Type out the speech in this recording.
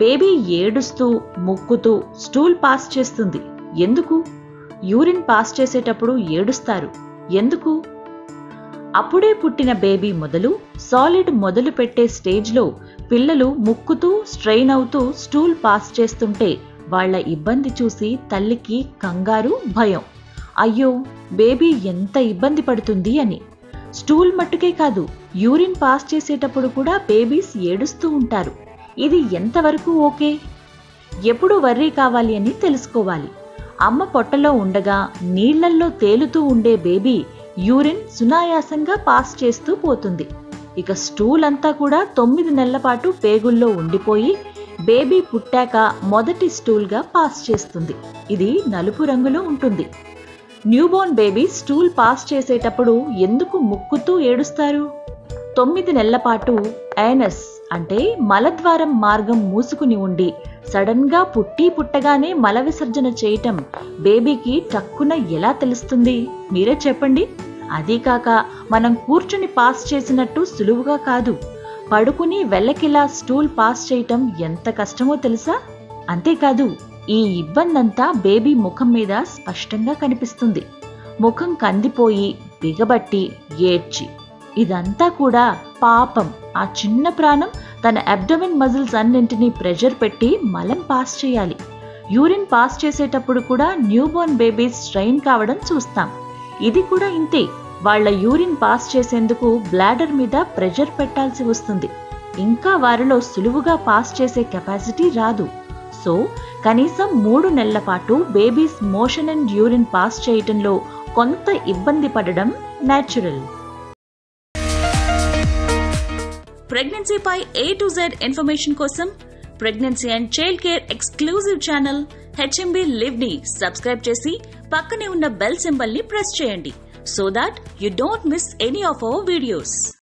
baby ఏడుస్తూ ముక్కుతూ stool pass చేస్తుంది ఎందుకు యూరిన్ పాస్ చేసేటప్పుడు ఏడుస్తారు ఎందుకు అప్పుడే పుట్టిన బేబీ మొదలు సాలిడ్ మొదలు పెట్టే స్టేజ్లో పిల్లలు ముక్కుతూ స్ట్రెయిన్ అవుతూ స్టూల్ పాస్ చేస్తుంటే వాళ్ళ ఇబ్బంది చూసి తల్లికి కంగారు భయం అయ్యో బేబీ ఎంత ఇబ్బంది పడుతుంది అని స్టూల్ మట్టుకే కాదు యూరిన్ పాస్ చేసేటప్పుడు కూడా బేబీస్ ఏడుస్తూ ఉంటారు ఇది ఎంతవరకు ఓకే ఎప్పుడు వర్రీ కావాలి అని తెలుసుకోవాలి అమ్మ పొట్టలో ఉండగా నీళ్లల్లో తేలుతూ ఉండే బేబీ యూరిన్ సునాయాసంగా పాస్ చేస్తూ పోతుంది ఇక స్టూల్ అంతా కూడా తొమ్మిది నెలల పాటు పేగుల్లో ఉండిపోయి బేబీ పుట్టాక మొదటి స్టూల్గా పాస్ చేస్తుంది ఇది నలుపు రంగులో ఉంటుంది న్యూబోర్న్ బేబీ స్టూల్ పాస్ చేసేటప్పుడు ఎందుకు ముక్కుతూ ఏడుస్తారు తొమ్మిది నెలల పాటు యానస్ అంటే మలద్వారం మార్గం మూసుకుని ఉండి సడన్ గా పుట్టి పుట్టగానే మల విసర్జన చేయటం బేబీకి టక్కున ఎలా తెలుస్తుంది మీరే చెప్పండి అదీ కాక మనం కూర్చుని పాస్ చేసినట్టు సులువుగా కాదు పడుకుని వెళ్ళకిలా స్టూల్ పాస్ చేయటం ఎంత కష్టమో తెలుసా అంతేకాదు ఈ ఇబ్బందంతా బేబీ ముఖం మీద స్పష్టంగా కనిపిస్తుంది ముఖం కందిపోయి బిగబట్టి ఏడ్చి ఇదంతా కూడా పాపం ఆ చిన్న ప్రాణం తన అబ్డమిన్ మజిల్స్ అన్నింటినీ ప్రెషర్ పెట్టి మలం పాస్ చేయాలి యూరిన్ పాస్ చేసేటప్పుడు కూడా న్యూబోర్న్ బేబీస్ స్ట్రెయిన్ కావడం చూస్తాం ఇది కూడా ఇంతే వాళ్ళ యూరిన్ పాస్ చేసేందుకు బ్లాడర్ మీద ప్రెషర్ పెట్టాల్సి వస్తుంది ఇంకా వారిలో సులువుగా పాస్ చేసే కెపాసిటీ రాదు సో కనీసం మూడు నెలల పాటు babies motion and urine pass చేయటంలో కొంత ఇబ్బంది పడడం న్యాచురల్ ప్రెగ్నెన్సీపై ఏ టు జెడ్ ఇన్ఫర్మేషన్ కోసం pregnancy and child care exclusive channel HMB live ని సబ్స్క్రైబ్ చేసి పక్కనే ఉన్న బెల్ సింబల్ ని ప్రెస్ చేయండి so that you don't miss any of our videos